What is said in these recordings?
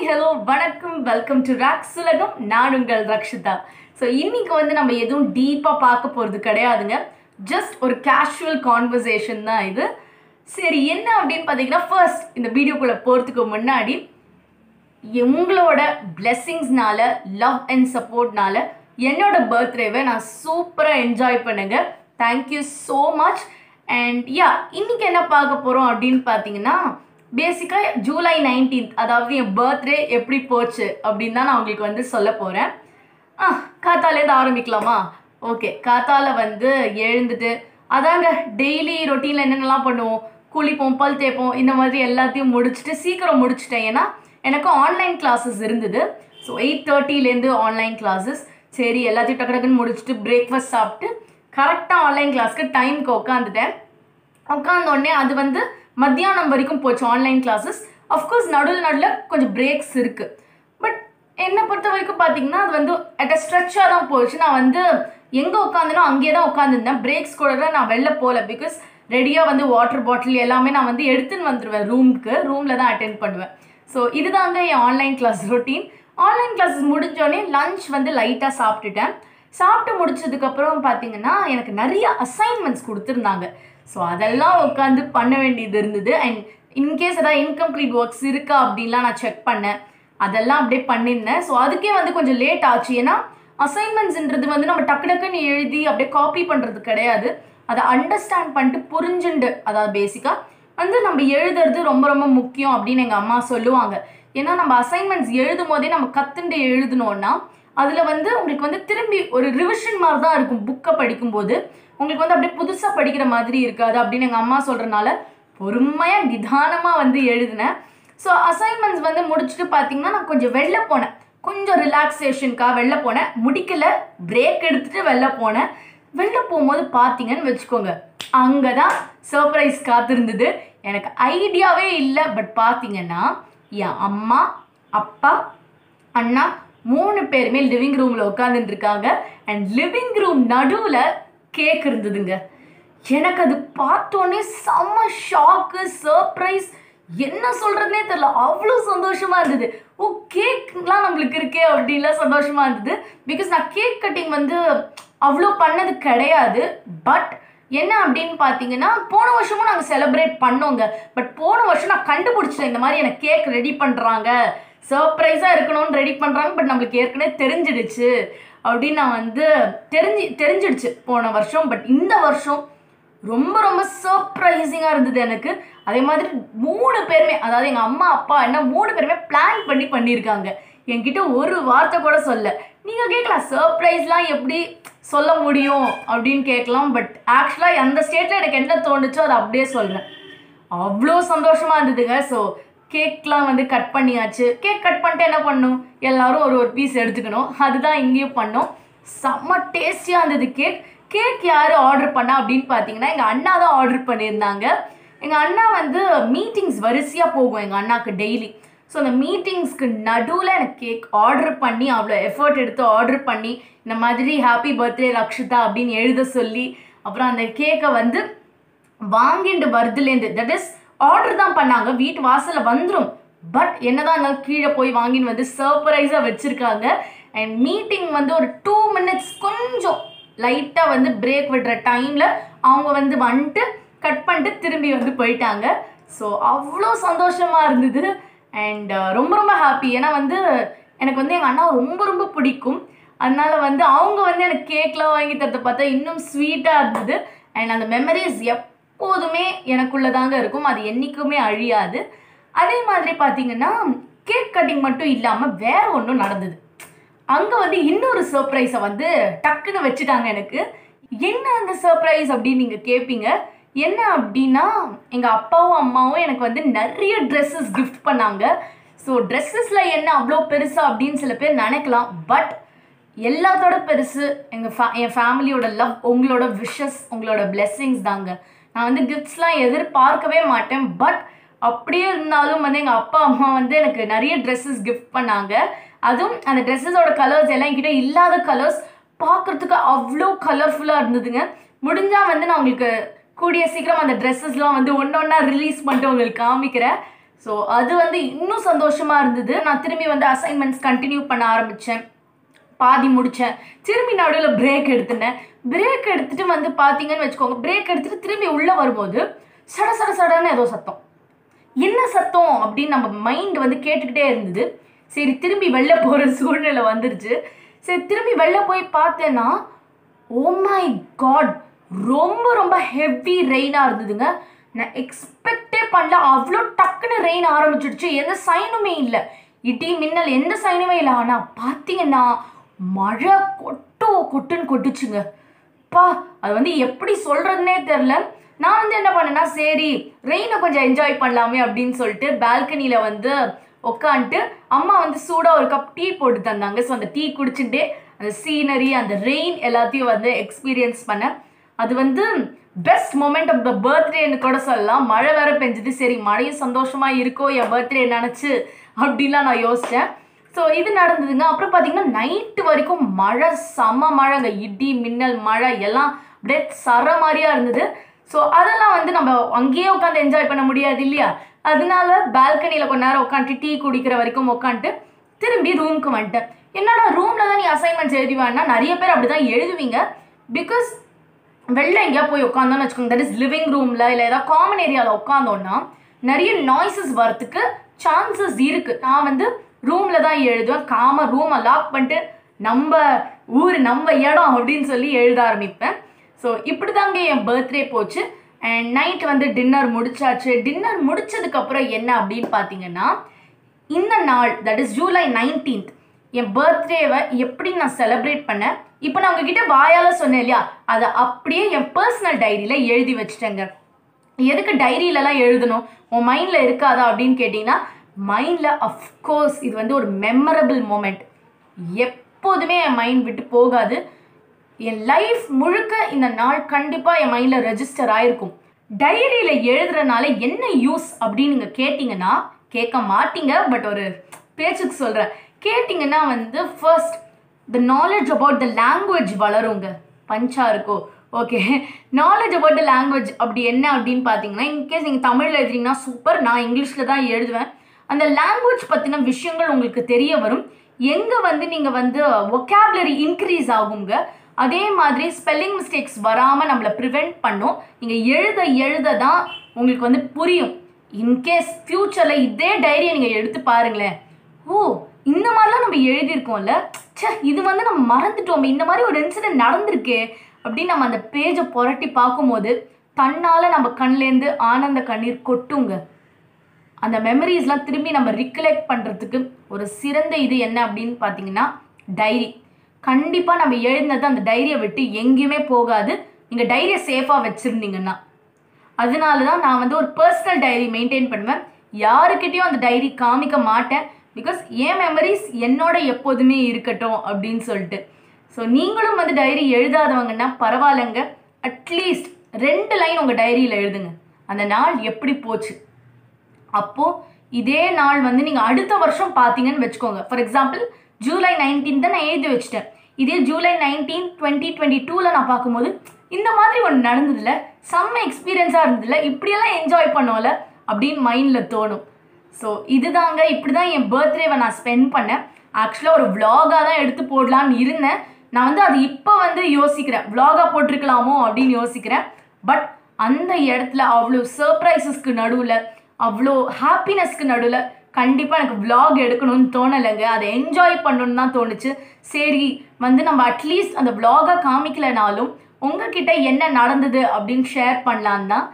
hello வணக்கம் welcome to rocks உலகம் நான் உங்கள் ரக்ஷிதா ஸோ இன்னைக்கு வந்து நம்ம எதுவும் டீப்பாக பார்க்க போகிறது கிடையாதுங்க ஜஸ்ட் ஒரு கேஷுவல் கான்வர்சேஷன் தான் இது சரி என்ன அப்படின்னு பார்த்தீங்கன்னா ஃபர்ஸ்ட் இந்த வீடியோக்குள்ளே போகிறதுக்கு முன்னாடி உங்களோட பிளெஸ்ஸிங்ஸ்னால லவ் அண்ட் சப்போர்ட்னால என்னோட பர்த்டேவை நான் சூப்பராக என்ஜாய் பண்ணுங்க thank you so much and yeah இன்னைக்கு என்ன பார்க்க போகிறோம் அப்படின்னு பார்த்தீங்கன்னா பேசிக்காக ஜூலை நைன்டீன்த் அதாவது என் பர்த்டே எப்படி போச்சு அப்படின்னு தான் நான் உங்களுக்கு வந்து சொல்ல போகிறேன் ஆ காத்தாலேருந்து ஆரம்பிக்கலாமா ஓகே காத்தால வந்து எழுந்துட்டு அதாங்க டெய்லி ரொட்டீனில் என்னென்னலாம் பண்ணுவோம் குளிப்போம் பல் தேய்ப்போம் இந்த மாதிரி எல்லாத்தையும் முடிச்சுட்டு சீக்கிரம் முடிச்சிட்டேன் ஏன்னா எனக்கு ஆன்லைன் கிளாஸஸ் இருந்தது ஸோ எயிட் தேர்ட்டிலேருந்து ஆன்லைன் கிளாஸஸ் சரி எல்லாத்தையும் டக்கு டக்குன்னு முடிச்சுட்டு பிரேக்ஃபாஸ்ட் சாப்பிட்டு கரெக்டாக ஆன்லைன் கிளாஸ்க்கு டைமுக்கு உட்காந்துட்டேன் உட்காந்த உடனே அது வந்து மத்தியானம் வரைக்கும் போச்சு ஆன்லைன் கிளாஸஸ் அஃப்கோர்ஸ் நடுவில் நடுவில் கொஞ்சம் பிரேக்ஸ் இருக்குது பட் என்னை பொறுத்த வரைக்கும் பார்த்தீங்கன்னா அது வந்து அட் அ ஸ்ட்ரெச்சாக தான் போச்சு நான் வந்து எங்கே உட்காந்தனோ அங்கேயே தான் உட்காந்துருந்தேன் பிரேக்ஸ் கூட தான் நான் வெளில போகல பிகாஸ் ரெடியாக வந்து வாட்டர் பாட்டில் எல்லாமே நான் வந்து எடுத்துன்னு வந்துடுவேன் ரூமுக்கு ரூமில் தான் அட்டென்ட் பண்ணுவேன் ஸோ இதுதாங்க என் online class routine online classes முடிஞ்சோடனே லஞ்ச் வந்து லைட்டாக சாப்பிட்டுட்டேன் சாப்பிட்டு முடிச்சதுக்கப்புறம் பார்த்தீங்கன்னா எனக்கு நிறைய அசைன்மெண்ட்ஸ் கொடுத்துருந்தாங்க ஸோ அதெல்லாம் உட்காந்து பண்ண வேண்டியது இருந்தது அண்ட் இன்கேஸ் ஏதாவது இன்கம்ப்ளீட் ஒர்க்ஸ் இருக்கா அப்படின்லாம் நான் செக் பண்ணேன் அதெல்லாம் அப்படியே பண்ணியிருந்தேன் ஸோ அதுக்கே வந்து கொஞ்சம் லேட் ஆச்சு ஏன்னா அசைன்மெண்ட்ஸ்ன்றது வந்து நம்ம டக்கு டக்குன்னு எழுதி அப்படியே காப்பி பண்ணுறது கிடையாது அதை அண்டர்ஸ்டாண்ட் பண்ணிட்டு புரிஞ்சுண்டு அதாவது பேசிக்காக வந்து நம்ம எழுதுறது ரொம்ப ரொம்ப முக்கியம் அப்படின்னு எங்கள் அம்மா சொல்லுவாங்க ஏன்னா நம்ம அசைன்மெண்ட்ஸ் எழுதும் போதே நம்ம கத்துண்டு எழுதணும்னா அதில் வந்து உங்களுக்கு வந்து திரும்பி ஒரு ரிவிஷன் மாதிரி தான் இருக்கும் புக்கை படிக்கும்போது உங்களுக்கு வந்து அப்படியே புதுசாக படிக்கிற மாதிரி இருக்காது அப்படின்னு எங்கள் அம்மா சொல்கிறனால பொறுமையாக நிதானமாக வந்து எழுதினேன் ஸோ அசைன்மெண்ட்ஸ் வந்து முடிச்சுட்டு பார்த்தீங்கன்னா நான் கொஞ்சம் வெளில போனேன் கொஞ்சம் ரிலாக்ஸேஷனுக்காக வெளில போனேன் முடிக்கல பிரேக் எடுத்துட்டு வெளில போனேன் வெளில போகும்போது பார்த்தீங்கன்னு வச்சுக்கோங்க அங்கே தான் சர்ப்ரைஸ் காத்திருந்தது எனக்கு ஐடியாவே இல்லை பட் பார்த்தீங்கன்னா என் அம்மா அப்பா அண்ணா மூணு பேருமே லிவிங் ரூமில் உட்காந்துட்டு இருக்காங்க அண்ட் லிவிங் ரூம் நடுவில் கேக் இருந்ததுங்க எனக்கு அது பார்த்தோன்னே செம்ம ஷாக்கு சர்ப்ரைஸ் என்ன சொல்கிறதுனே தெரில அவ்வளோ சந்தோஷமாக இருந்தது ஓ கேக்லாம் நம்மளுக்கு இருக்கே அப்படின்லாம் சந்தோஷமாக இருந்தது பிகாஸ் நான் கேக் கட்டிங் வந்து அவ்வளோ பண்ணது கிடையாது பட் என்ன அப்படின்னு பார்த்தீங்கன்னா போன வருஷமும் நாங்கள் செலிப்ரேட் பண்ணோங்க பட் போன வருஷம் நான் கண்டுபிடிச்சிட்டேன் இந்த மாதிரி எனக்கு கேக் ரெடி பண்ணுறாங்க சர்ப்ரைஸாக இருக்கணும்னு ரெடி பண்ணுறாங்க பட் நம்மளுக்கு ஏற்கனவே தெரிஞ்சிடுச்சு அப்படின்னு நான் வந்து தெரிஞ்சு தெரிஞ்சிடுச்சு போன வருஷம் பட் இந்த வருஷம் ரொம்ப ரொம்ப சர்ப்ரைசிங்காக இருந்தது எனக்கு அதே மாதிரி மூணு பேருமே அதாவது எங்கள் அம்மா அப்பா என்ன மூணு பேருமே பிளான் பண்ணி பண்ணியிருக்காங்க என்கிட்ட ஒரு வார்த்தை கூட சொல்ல நீங்கள் கேட்கலாம் சர்ப்ரைஸ்லாம் எப்படி சொல்ல முடியும் அப்படின்னு கேட்கலாம் பட் ஆக்சுவலாக அந்த ஸ்டேட்டில் எனக்கு என்ன தோணுச்சோ அதை அப்படியே சொல்கிறேன் அவ்வளோ சந்தோஷமாக இருந்ததுங்க ஸோ கேக்லாம் வந்து கட் பண்ணியாச்சு கேக் கட் பண்ணிட்டு என்ன பண்ணணும் எல்லாரும் ஒரு ஒரு பீஸ் எடுத்துக்கணும் அதுதான் இங்கேயும் பண்ணோம் செம்ம டேஸ்டியாக இருந்தது கேக் கேக் யார் ஆர்டர் பண்ணா அப்படின்னு பார்த்தீங்கன்னா எங்கள் அண்ணா தான் ஆர்டர் பண்ணியிருந்தாங்க எங்கள் அண்ணா வந்து மீட்டிங்ஸ் வரிசையாக போகும் எங்கள் அண்ணாக்கு டெய்லி ஸோ அந்த மீட்டிங்ஸ்க்கு நடுவில் எனக்கு கேக் ஆர்டர் பண்ணி அவ்வளோ எஃபர்ட் எடுத்து ஆர்டர் பண்ணி இந்த மாதிரி ஹாப்பி பர்த்டே ரக்ஷிதா அப்படின்னு எழுத சொல்லி அப்புறம் அந்த கேக்கை வந்து வாங்கிட்டு வருதுலேருந்து தட் இஸ் ஆர்டர் தான் பண்ணாங்க வீட்டு வாசலில் வந்துடும் பட் என்னதான் இருந்தாலும் கீழே போய் வாங்கின்னு வந்து சர்ப்ரைஸாக வச்சுருக்காங்க அண்ட் மீட்டிங் வந்து ஒரு டூ மினிட்ஸ் கொஞ்சம் லைட்டாக வந்து பிரேக் விடுற டைமில் அவங்க வந்து வந்துட்டு கட் பண்ணிட்டு திரும்பி வந்து போயிட்டாங்க ஸோ அவ்வளோ சந்தோஷமாக இருந்தது அண்ட் ரொம்ப ரொம்ப ஹாப்பி ஏன்னா வந்து எனக்கு வந்து எங்கள் அண்ணா ரொம்ப ரொம்ப பிடிக்கும் அதனால வந்து அவங்க வந்து எனக்கு கேக்லாம் வாங்கி தரத்தை பார்த்தா இன்னும் ஸ்வீட்டாக இருந்தது அண்ட் அந்த மெமரிஸ் எப்போதுமே எனக்குள்ளே தாங்க இருக்கும் அது என்றைக்குமே அழியாது அதே மாதிரி பார்த்தீங்கன்னா கேக் கட்டிங் மட்டும் இல்லாமல் வேற ஒன்றும் நடந்தது அங்கே வந்து இன்னொரு சர்ப்ரைஸை வந்து டக்குன்னு வச்சுட்டாங்க எனக்கு என்ன அந்த சர்ப்ரைஸ் அப்படின்னு நீங்கள் கேட்பீங்க என்ன அப்படின்னா எங்கள் அப்பாவும் அம்மாவும் எனக்கு வந்து நிறைய ட்ரெஸ்ஸஸ் கிஃப்ட் பண்ணாங்க ஸோ ட்ரெஸ்ஸஸில் என்ன அவ்வளோ பெருசா அப்படின்னு சில பேர் நினைக்கலாம் பட் எல்லாத்தோட பெருசு எங்கள் ஃபே என் ஃபேமிலியோட லவ் உங்களோட விஷஸ் உங்களோட பிளெஸ்ஸிங்ஸ் தாங்க நான் வந்து கிஃப்ட்ஸ்லாம் எதிர்பார்க்கவே மாட்டேன் பட் அப்படியே இருந்தாலும் வந்து எங்கள் அப்பா அம்மா வந்து எனக்கு நிறைய ட்ரெஸ்ஸஸ் கிஃப்ட் பண்ணாங்க அதுவும் அந்த ட்ரெஸ்ஸஸோட கலர்ஸ் எல்லாம் என்கிட்ட இல்லாத கலர்ஸ் பார்க்குறதுக்கு அவ்வளோ கலர்ஃபுல்லாக இருந்ததுங்க முடிஞ்சால் வந்து நான் உங்களுக்கு கூடிய சீக்கிரம் அந்த ட்ரெஸ்ஸஸ்லாம் வந்து ஒன்று ஒன்றா ரிலீஸ் பண்ணிட்டு உங்களுக்கு காமிக்கிறேன் ஸோ அது வந்து இன்னும் சந்தோஷமாக இருந்தது நான் திரும்பி வந்து அசைன்மெண்ட்ஸ் கண்டினியூ பண்ண ஆரம்பித்தேன் பாதி முடித்தேன் திரும்பி நடுவில் பிரேக் எடுத்துனேன் பிரேக் எடுத்துட்டு வந்து பார்த்தீங்கன்னு வச்சுக்கோங்க பிரேக் எடுத்துட்டு திரும்பி உள்ளே வரும்போது சட சட சடன்னு ஏதோ சத்தம் என்ன சத்தம் அப்படின்னு நம்ம மைண்ட் வந்து கேட்டுக்கிட்டே இருந்தது சரி திரும்பி வெளில போகிற சூழ்நிலை வந்துருச்சு சரி திரும்பி வெளில போய் பார்த்தேன்னா ஓ மை காட் ரொம்ப ரொம்ப ஹெவி ரெயினாக இருந்ததுங்க நான் எக்ஸ்பெக்டே பண்ணல அவ்வளோ டக்குன்னு ரெயின் ஆரம்பிச்சிடுச்சு எந்த சைனுமே இல்லை இடி மின்னல் எந்த சைனுமே இல்லை ஆனால் பார்த்தீங்கன்னா மழை கொட்டோ கொட்டுன்னு கொட்டுச்சுங்க பா அது வந்து எப்படி சொல்கிறதுனே தெரில நான் வந்து என்ன பண்ணேன்னா சரி ரெயினை கொஞ்சம் என்ஜாய் பண்ணலாமே அப்படின்னு சொல்லிட்டு பால்கனியில் வந்து உட்காந்துட்டு அம்மா வந்து சூடாக ஒரு கப் டீ போட்டு தந்தாங்க ஸோ அந்த டீ குடிச்சுட்டே அந்த சீனரி அந்த ரெயின் எல்லாத்தையும் வந்து எக்ஸ்பீரியன்ஸ் பண்ணேன் அது வந்து பெஸ்ட் மொமெண்ட் ஆஃப் த பர்த்டேன்னு கூட சொல்லலாம் மழை வேற பெஞ்சுது சரி மழையும் சந்தோஷமா இருக்கோ என் பர்த்டே நினச்சி அப்படின்லாம் நான் யோசித்தேன் ஸோ இது நடந்ததுங்க அப்புறம் பார்த்தீங்கன்னா நைட்டு வரைக்கும் மழை செம மழைங்க இடி மின்னல் மழை எல்லாம் அப்படியே சர மாதிரியா இருந்தது ஸோ அதெல்லாம் வந்து நம்ம அங்கேயே உட்காந்து என்ஜாய் பண்ண முடியாது இல்லையா அதனால பால்கனியில் கொஞ்ச நேரம் உட்காந்துட்டு டீ குடிக்கிற வரைக்கும் உட்காந்துட்டு திரும்பி ரூமுக்கு வந்துட்டேன் என்னடா ரூமில் தான் நீ அசைன்மெண்ட்ஸ் எழுதிவான்னா நிறைய பேர் அப்படி தான் எழுதுவீங்க பிகாஸ் வெளில எங்கேயா போய் உட்காந்தோன்னு வச்சுக்கோங்க தட் இஸ் லிவிங் ரூமில் இல்லை ஏதாவது காமன் ஏரியாவில் உட்காந்தோன்னா நிறைய நாய்ஸஸ் வரத்துக்கு சான்சஸ் இருக்குது நான் வந்து ரூமில் தான் எழுதுவேன் காம ரூமை லாக் பண்ணிட்டு நம்ம ஊர் நம்ம இடம் அப்படின்னு சொல்லி எழுத ஆரம்பிப்பேன் ஸோ இப்படி தாங்க என் பர்த்டே போச்சு அண்ட் நைட் வந்து டின்னர் முடிச்சாச்சு டின்னர் முடிச்சதுக்கப்புறம் என்ன அப்படின்னு பார்த்தீங்கன்னா இந்த நாள் தட் இஸ் ஜூலை நைன்டீன்த் என் பர்த்டேவை எப்படி நான் செலிப்ரேட் பண்ணேன் இப்போ நான் உங்ககிட்ட வாயால சொன்னேன் இல்லையா அதை அப்படியே என் பர்சனல் டைரியில் எழுதி வச்சுட்டேங்க எதுக்கு டைரியிலலாம் எழுதணும் உன் மைண்டில் இருக்காதா அப்படின்னு கேட்டிங்கன்னா மைண்டில் அஃப்கோர்ஸ் இது வந்து ஒரு மெமரபிள் மூமெண்ட் எப்போதுமே என் மைண்ட் விட்டு போகாது என் லைஃப் முழுக்க இந்த நாள் கண்டிப்பாக என் மைண்டில் ரெஜிஸ்டர் ஆயிருக்கும் டைரியில் எழுதுறனால என்ன யூஸ் அப்படின்னு நீங்கள் கேட்டிங்கன்னா கேட்க மாட்டீங்க பட் ஒரு பேச்சுக்கு சொல்கிறேன் கேட்டிங்கன்னா வந்து first the knowledge about the language வளருங்க பஞ்சா இருக்கோ okay knowledge about the language அப்படி என்ன அப்படின்னு பார்த்தீங்கன்னா இன்கேஸ் நீங்கள் தமிழில் எழுதுறீங்கன்னா சூப்பர் நான் இங்கிலீஷில் தான் எழுதுவேன் அந்த லாங்குவேஜ் பற்றின விஷயங்கள் உங்களுக்கு தெரிய வரும் எங்கே வந்து நீங்கள் வந்து ஒக்காபுலரி இன்க்ரீஸ் ஆகுங்க அதே மாதிரி ஸ்பெல்லிங் மிஸ்டேக்ஸ் வராமல் நம்மளை ப்ரிவெண்ட் பண்ணும் நீங்கள் எழுத எழுத தான் உங்களுக்கு வந்து புரியும் இன்கேஸ் ஃப்யூச்சரில் இதே டைரியை நீங்கள் எடுத்து பாருங்களேன் ஓ இந்த மாதிரிலாம் நம்ம எழுதியிருக்கோம்ல ச்சே இது வந்து நம்ம மறந்துட்டோமே இந்த மாதிரி ஒரு இன்சிடென்ட் நடந்திருக்கே அப்படின்னு நம்ம அந்த பேஜை புரட்டி பார்க்கும்போது தன்னால் நம்ம கண்லேருந்து ஆனந்த கண்ணீர் கொட்டுங்க அந்த மெமரிஸ்லாம் திரும்பி நம்ம ரிகலெக்ட் பண்ணுறதுக்கு ஒரு சிறந்த இது என்ன அப்படின்னு பார்த்தீங்கன்னா டைரி கண்டிப்பாக நம்ம எழுதினது அந்த டைரியை விட்டு எங்கேயுமே போகாது நீங்கள் டைரியை சேஃபாக வச்சுருந்தீங்கன்னா அதனால தான் நான் வந்து ஒரு பர்சனல் டைரி மெயின்டைன் பண்ணுவேன் யாருக்கிட்டேயும் அந்த டைரி காமிக்க மாட்டேன் பிகாஸ் என் மெமரிஸ் என்னோட எப்போதுமே இருக்கட்டும் அப்படின்னு சொல்லிட்டு ஸோ நீங்களும் வந்து டைரி எழுதாதவங்கன்னா பரவாயில்லைங்க அட்லீஸ்ட் ரெண்டு லைன் உங்கள் டைரியில் எழுதுங்க அந்த நாள் எப்படி போச்சு அப்போது இதே நாள் வந்து நீங்கள் அடுத்த வருஷம் பார்த்தீங்கன்னு வச்சுக்கோங்க ஃபார் எக்ஸாம்பிள் ஜூலை நைன்டீன் தான் நான் எழுதி வச்சிட்டேன் இதே ஜூலை நைன்டீன் டுவெண்ட்டி டுவெண்ட்டி டூவில் நான் பார்க்கும்போது இந்த மாதிரி ஒன்று நடந்ததில்ல செம்ம எக்ஸ்பீரியன்ஸாக இருந்ததில்ல இப்படியெல்லாம் என்ஜாய் பண்ணோம்ல அப்படின்னு மைண்டில் தோணும் ஸோ இதுதாங்க இப்படி தான் என் பர்த்டேவை நான் ஸ்பெண்ட் பண்ணேன் ஆக்சுவலாக ஒரு vlog-ஆ தான் எடுத்து போடலான்னு இருந்தேன் நான் வந்து அது இப்போ வந்து யோசிக்கிறேன் vlog-ஆ போட்டிருக்கலாமோ அப்படின்னு யோசிக்கிறேன் பட் அந்த இடத்துல அவ்வளோ சர்ப்ரைசஸ்க்கு நடுவில் அவ்வளோ ஹாப்பினஸ்க்கு நடுவில் கண்டிப்பாக எனக்கு vlog எடுக்கணும்னு தோணலைங்க அதை என்ஜாய் பண்ணணும்னு தான் தோணுச்சு சரி வந்து நம்ம அட்லீஸ்ட் அந்த vlog-அ காமிக்கலைனாலும் உங்ககிட்ட என்ன நடந்தது அப்படின்னு ஷேர் பண்ணலான் தான்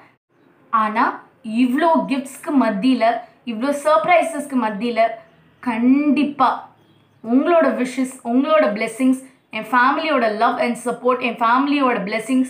ஆனால் இவ்வளோ கிஃப்ட்ஸ்க்கு மத்தியில் இவ்வளோ சர்ப்ரைசஸ்க்கு மத்தியில் கண்டிப்பாக உங்களோட விஷஸ் உங்களோட blessings என் ஃபேமிலியோட லவ் அண்ட் சப்போர்ட் என் ஃபேமிலியோட blessings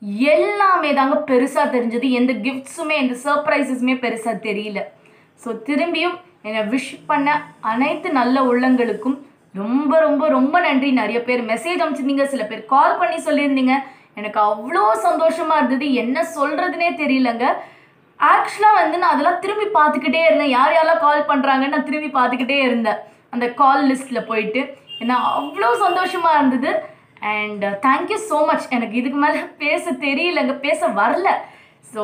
எல்லாமே தாங்க பெருசாக தெரிஞ்சது எந்த கிஃப்ட்ஸுமே எந்த சர்ப்ரைசஸுமே பெருசாக தெரியல ஸோ திரும்பியும் என்னை விஷ் பண்ண அனைத்து நல்ல உள்ளங்களுக்கும் ரொம்ப ரொம்ப ரொம்ப நன்றி நிறைய பேர் மெசேஜ் அனுப்பிச்சிருந்தீங்க சில பேர் கால் பண்ணி சொல்லியிருந்தீங்க எனக்கு அவ்வளோ சந்தோஷமா இருந்தது என்ன சொல்றதுனே தெரியலங்க ஆக்சுவலாக வந்து நான் அதெல்லாம் திரும்பி பார்த்துக்கிட்டே இருந்தேன் யார் யாரெல்லாம் கால் பண்ணுறாங்கன்னு நான் திரும்பி பார்த்துக்கிட்டே இருந்தேன் அந்த கால் லிஸ்ட்டில் போயிட்டு ஏன்னா அவ்வளோ சந்தோஷமாக இருந்தது அண்ட் தேங்க்யூ ஸோ மச் எனக்கு இதுக்கு மேலே பேச தெரியலங்க பேச வரல ஸோ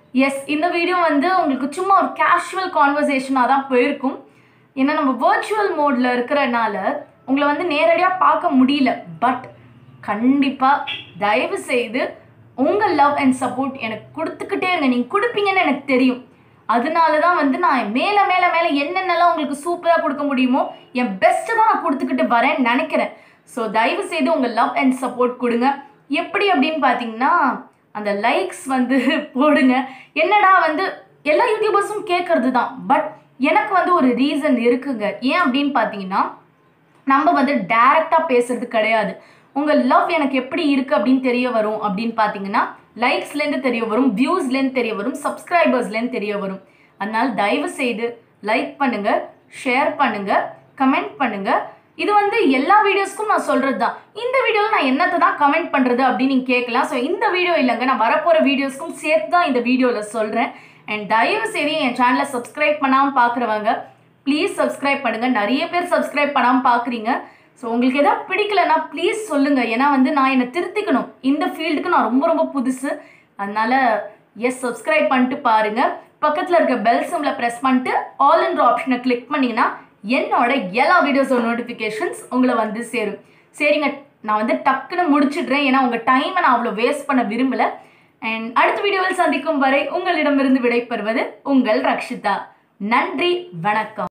எஸ் இந்த வீடியோ வந்து உங்களுக்கு சும்மா ஒரு கேஷுவல் கான்வர்சேஷனாக தான் போயிருக்கும் ஏன்னா நம்ம வர்ச்சுவல் மோடில் இருக்கிறனால உங்களை வந்து நேரடியாக பார்க்க முடியல பட் கண்டிப்பாக தயவு செய்து உங்கள் லவ் அண்ட் சப்போர்ட் எனக்கு கொடுத்துக்கிட்டே இருங்க நீங்கள் கொடுப்பீங்கன்னு எனக்கு தெரியும் அதனால தான் வந்து நான் மேலே மேலே மேலே என்னென்னலாம் உங்களுக்கு சூப்பராக கொடுக்க முடியுமோ என் பெஸ்ட்டை தான் நான் கொடுத்துக்கிட்டு வரேன்னு நினைக்கிறேன் ஸோ தயவு செய்து உங்கள் லவ் அண்ட் சப்போர்ட் கொடுங்க எப்படி அப்படின்னு பார்த்தீங்கன்னா அந்த லைக்ஸ் வந்து போடுங்க என்னடா வந்து எல்லா யூடியூபர்ஸும் கேட்கறது தான் பட் எனக்கு வந்து ஒரு ரீசன் இருக்குங்க ஏன் அப்படின்னு பார்த்தீங்கன்னா நம்ம வந்து டைரக்டாக பேசுறது கிடையாது உங்கள் லவ் எனக்கு எப்படி இருக்குது அப்படின்னு தெரிய வரும் அப்படின்னு பார்த்தீங்கன்னா லைக்ஸ்லேருந்து தெரிய வரும் வியூஸ்லேருந்து தெரிய வரும் சப்ஸ்கிரைபர்ஸ்லேருந்து தெரிய வரும் அதனால தயவு செய்து லைக் பண்ணுங்க ஷேர் பண்ணுங்க கமெண்ட் பண்ணுங்க இது வந்து எல்லா வீடியோஸ்க்கும் நான் சொல்கிறது தான் இந்த வீடியோவில் நான் என்னத்தை தான் கமெண்ட் பண்ணுறது அப்படின்னு நீங்கள் கேட்கலாம் ஸோ இந்த வீடியோ இல்லைங்க நான் வரப்போகிற வீடியோஸ்க்கும் சேர்த்து தான் இந்த வீடியோவில் சொல்கிறேன் அண்ட் தயவு செய்து என் சேனலை சப்ஸ்கிரைப் பண்ணாமல் பார்க்குறவங்க ப்ளீஸ் சப்ஸ்கிரைப் பண்ணுங்கள் நிறைய பேர் சப்ஸ்கிரைப் பண்ணாமல் பார்க்குறீங்க ஸோ உங்களுக்கு எதாவது பிடிக்கலன்னா ப்ளீஸ் சொல்லுங்கள் ஏன்னா வந்து நான் என்னை திருத்திக்கணும் இந்த ஃபீல்டுக்கு நான் ரொம்ப ரொம்ப புதுசு அதனால எஸ் சப்ஸ்கிரைப் பண்ணிட்டு பாருங்கள் பக்கத்தில் இருக்க பெல் சிம்ல ப்ரெஸ் பண்ணிட்டு ஆல் என்ற ஆப்ஷனை கிளிக் பண்ணிங்கன்னா என்னோட எல்லா வீடியோஸோட நோட்டிஃபிகேஷன்ஸ் உங்களை வந்து சேரும் சரிங்க நான் வந்து டக்குன்னு முடிச்சிடுறேன் ஏன்னா உங்கள் டைமை நான் அவ்வளோ வேஸ்ட் பண்ண விரும்பலை அண்ட் அடுத்த வீடியோவில் சந்திக்கும் வரை உங்களிடமிருந்து விடைபெறுவது உங்கள் ரக்ஷிதா நன்றி வணக்கம்